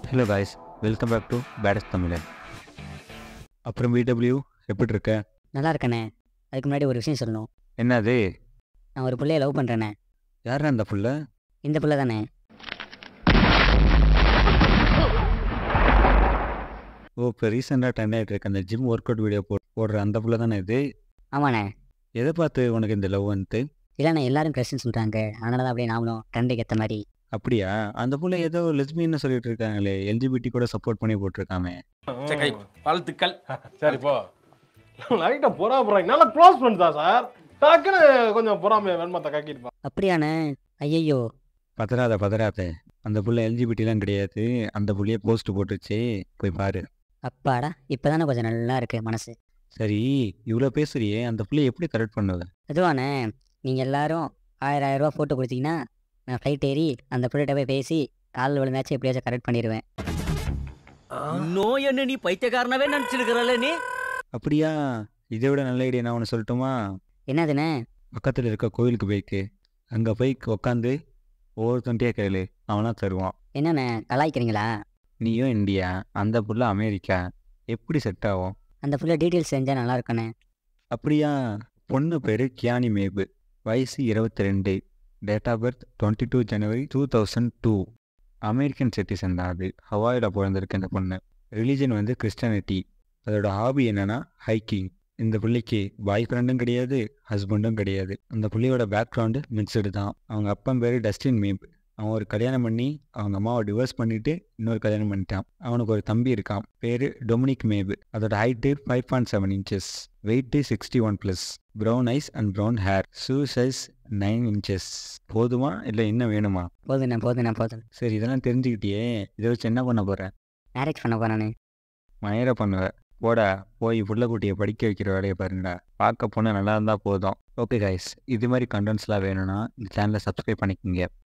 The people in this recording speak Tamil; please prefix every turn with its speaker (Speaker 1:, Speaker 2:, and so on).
Speaker 1: Hello guys welcome back to badass தமிழன் அப்புறம் பிடபிள்யூ எப்படி இருக்க
Speaker 2: நல்லா இருக்கண்ணே அதுக்கு முன்னாடி ஒரு விஷயம் சொல்லணும்
Speaker 1: என்னது
Speaker 2: நான் ஒரு பிள்ளைய லவ் பண்ணுறேண்ணே
Speaker 1: யாரா அந்த புள்ள
Speaker 2: இந்த பிள்ளை தானே
Speaker 1: ஓ இப்போ ரீசெண்டாக ட்ரெண்ட் ஆகிட்டு இருக்க அந்த ஜிம் ஒர்க் அவுட் வீடியோ போ போடுற அந்த புள்ள தானே இது
Speaker 2: ஆமாண்ணே
Speaker 1: எதை பார்த்து உனக்கு இந்த லவ் வந்துட்டு
Speaker 2: இல்லைண்ணே எல்லாரும் கிறிஸ்டின் சொல்கிறாங்க அதனால தான் அப்படியே நாமளும் ட்ரெண்டுக்கு ஏற்ற மாதிரி
Speaker 1: அப்படியா அந்த புள்ள ஏதோ லெஸ்பின்னு சொல்லிட்டு இருக்காங்களே எல்ஜிபிடி கூட சப்போர்ட் பண்ணி போட்டிருக்காமே
Speaker 3: சரி, கை. வாழ்த்துக்கள்
Speaker 4: சரி போ லைட்டா பொறா போறாங்க நல்லா க்ளோஸ் ஃப்ரெண்ட் தான் சார் டக்குன்னு கொஞ்சம் பொறாமைய வெண்மத்தை கக்கிட்டு
Speaker 2: அப்படியாண்ணே ஐயையோ
Speaker 1: பதறாத பதறாத அந்த புள்ள எல்ஜிபிடிலாம் கிடையாது அந்த புள்ளையே போஸ்ட் போட்டுச்சு போய் பாரு
Speaker 2: அப்பாடா இப்போ தானே கொஞ்சம் நல்லா இருக்கு மனசு
Speaker 1: சரி இவ்வளோ பேசுறியே அந்த புள்ளைய எப்படி கரெக்ட் பண்ணுவ
Speaker 2: அதுவாண்ணே நீங்கள் எல்லாரும் ஆயிரம் ஆயிரம் ரூபா போட்டு கொடுத்தீங்கன்னா நான் ஃப்ளைட் ஏறி அந்த பிள்ளைகிட்ட போய் பேசி காலில் விழுந்தாச்சும் எப்படியாச்சும் கரெக்ட் பண்ணிடுவேன்
Speaker 5: இன்னும் என்ன நீ பைத்தியக்காரனவே நினைச்சிருக்கிறல்ல நீ
Speaker 1: அப்படியா இதை விட நல்ல ஐடியா நான் ஒன்று சொல்லட்டுமா
Speaker 2: என்னதுண்ணே
Speaker 1: பக்கத்தில் இருக்க கோயிலுக்கு போய்க்கு அங்கே போய் உட்காந்து ஒவ்வொருத்தன்ட்டையே கேளு அவனா தருவான்
Speaker 2: என்னண்ணே கலாய்க்கிறீங்களா
Speaker 1: நீயும் இந்தியா அந்த புள்ள அமெரிக்கா எப்படி செட் ஆகும்
Speaker 2: அந்த புள்ள டீட்டெயில்ஸ் செஞ்சால் நல்லா இருக்குண்ணே
Speaker 1: அப்படியா பொண்ணு பேர் கியானி மேபு வயசு இருபத்தி ரெண்டு date of birth twenty two January two thousand two American citizen தான் அது ஹவாயில் பிறந்திருக்கு இந்த பொண்ணு ரிலீஜன் வந்து கிறிஸ்டியானிட்டி அதோட ஹாபி என்னன்னா ஹைக்கிங் இந்த பிள்ளைக்கு பாய் ஃப்ரெண்டும் கிடையாது ஹஸ்பண்டும் கிடையாது அந்த பிள்ளையோட பேக்ரவுண்டு மிக்சடு தான் அவங்க அப்பன் பேர் டஸ்டின் மேப் அவன் ஒரு கல்யாணம் பண்ணி அவங்க அம்மாவை டிவோர்ஸ் பண்ணிட்டு இன்னொரு கல்யாணம் பண்ணிட்டான் அவனுக்கு ஒரு தம்பி இருக்கான் பேர் டொமினிக் மேபு அதோட height five point seven inches weight sixty one plus brown eyes and brown hair shoe size nine inches போதுமா இல்லை இன்னும் வேணுமா
Speaker 2: போதுண்ணே போதுண்ணே போதும்
Speaker 1: சரி இதெல்லாம் தெரிஞ்சுக்கிட்டியே இதை வச்சு என்ன பண்ண போகிறேன்
Speaker 2: மேரேஜ் பண்ண போகிறானே
Speaker 1: மயர பண்ணுவேன் போடா போய் புள்ளக்குட்டியை படிக்க வைக்கிற வேலையை பாருங்கடா பார்க்க போனால் நல்லா இருந்தால் போதும் ஓகே கைஸ் இது மாதிரி கண்டென்ட்ஸ்லாம் வேணும்னா இந்த சேனலை சப்ஸ்கிரைப் பண்ணிக்கோங்க